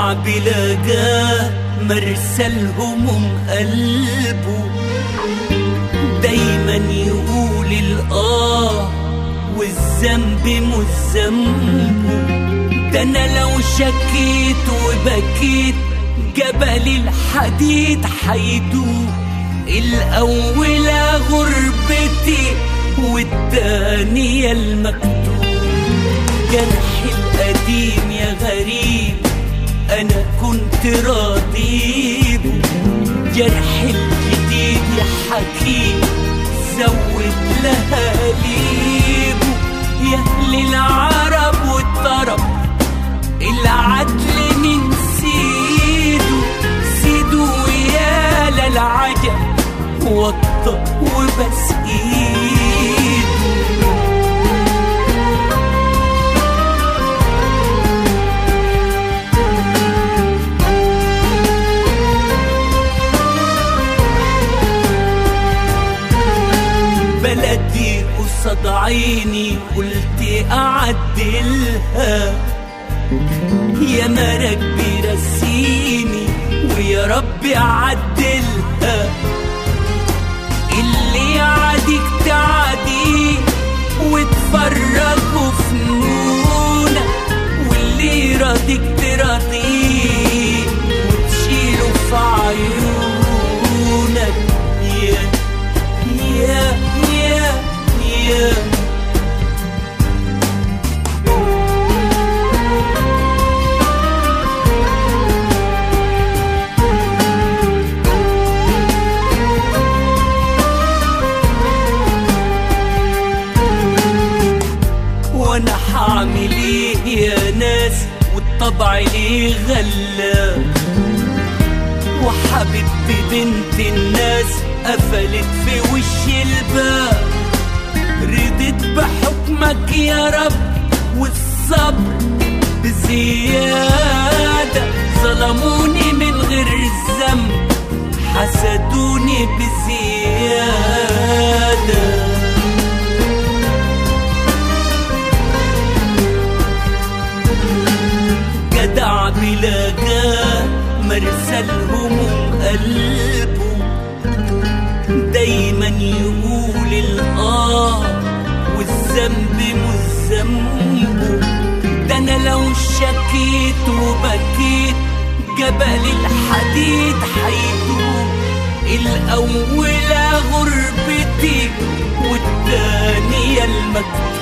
جدع بلاقاه مرسى الهموم قلبه دايما يقول الآه والذنب مش ذنبه ده انا لو شكيت وبكيت جبل الحديد حيدوب الأولى غربتي والتانية المكتوب جرحي القديم يا غريب أنا كنت راضيبه جرحي الجديد يا حكيم زود لها ليبه يا أهل العرب والطرب العدل من سيده سيده يا للعجب وطى وبس ايده بلدي قصاد عيني قلت اعدلها يا مرك بيرسيني ويا رب عدلها اللي يعاديك تعاديه وتفرجوا فنونك واللي يراضيك تراضيه وتشيله في عيونك يا يا يا يا وانا حعمل ايه يا ناس والطبع ليه غلا وحبيبتي بنت الناس قفلت في وش الباب رضيت بحكمك يا رب والصبر بزيادة ظلموني من غير الذنب حسدوني بزيادة جدع بلاقاه مرسى الهموم قلبه دايما يقول الآه والذنب مش ذنبه ده أنا لو شكيت وبكيت جبل الحديد حيدوب الأولى غربتي والتانية المكتوب